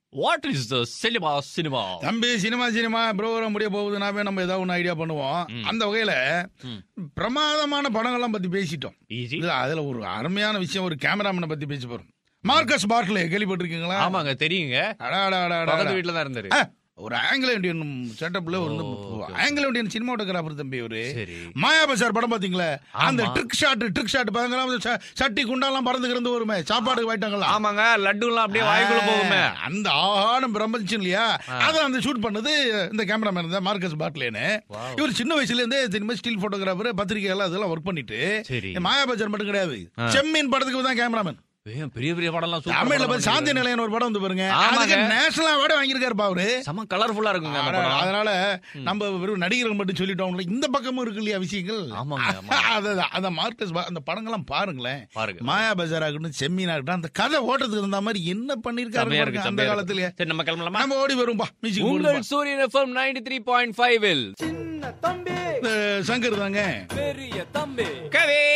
What is the cinema cinema தம்பி cinema cinema program முடிய போகுதுனாவே நம்ம ஏதாவது ஒன்று ஐடியா பண்ணுவோம் அந்த வகையில ம். பிரமாதமான படங்கள்லாம் பத்தி பேசிட்டோம் ஈஸி இதுல அதுல ஒரு அருமையான விஷயம் ஒரு கேமராமேனை பத்தி பேச போறோம் மார்க்கஸ் பார்க்லே கேள்விப்பட்டிருக்கீங்களா ஆமாங்க தெரியுங்க அடா, அடா, அடா, அடா, பக்கத்து அடா. வீட்ல தான் இருந்தாரு ஆ, ஒரு ஆங்கிலோ இந்தியன் செட்டப்ல ஒரு ஓ, okay, ஆங்கிலோ இந்தியன் சினிமாட்டோகிராஃபர் தம்பி அவரு சரி மாயா பஜார் படம் பாத்தீங்களா அந்த ஆமா. ட்ரிக் ஷாட் ட்ரிக் ஷாட் பாத்தீங்களா சட்டி குண்டாலாம் பறந்து கிடந்து வருமே சாப்பாடு வாயிட்டாங்களா ஆமாங்க லட்டுலாம் அப்படியே வாய்க்குள்ள போகுமே ஆ, அந்த ஆகாரம் பிரபஞ்சம் இல்லையா அதை அந்த ஷூட் பண்ணது இந்த கேமராமேன் தான் மார்க்கஸ் பார்ட்லேன்னு Wow. இவர் சின்ன வயசுல இருந்தே சினிமா ஸ்டில் போட்டோகிராஃபர் பத்திரிகை எல்லாம் அதெல்லாம் ஒர்க் பண்ணிட்டு சரி மாயா பஜார் மட்டும் கிடையாது ஆ. செம்மீன் படத்துக்கு தான் கேமராமேன் ஏன் பெரிய பெரிய படம்லாம் சூப்பர் தமிழ்ல படம் போய் சாந்தி நிலையன் ஒரு படம் வந்து பாருங்க ஆமாங்க. அதுக்கு நேஷனல் அவார்டு வாங்கியிருக்காருப்பா அவரு செம கலர்ஃபுல்லா இருக்குங்க அந்த அட- படம் அதனால நம்ம வெறும் நடிகர்கள் மட்டும் சொல்லிட்டோம்ல இந்த பக்கமும் இருக்கு இல்லையா விஷயங்கள் ஆமாங்க, ஆமாங்க. அதான் அந்த மார்க்கஸ் பா- அந்த படங்கள்லாம் பாருங்களேன் பாருங்க மாயா பஜார் ஆகட்டும் செம்மீன் ஆகட்டும் அந்த கதை ஓட்டத்துக்கு இருந்த மாதிரி என்ன பண்ணிருக்காரு செமையா பாருங்க இருக்கு அந்த செமையா காலத்திலேயே இருக்கு சரி நம்ம கிளம்பலாமா நம்ம ஓடி வரும்பா மியூசிக் உங்கள் Suryan FM ninety three point five சின்ன தம்பி சங்கர் தாங்க பெரிய தம்பி கவே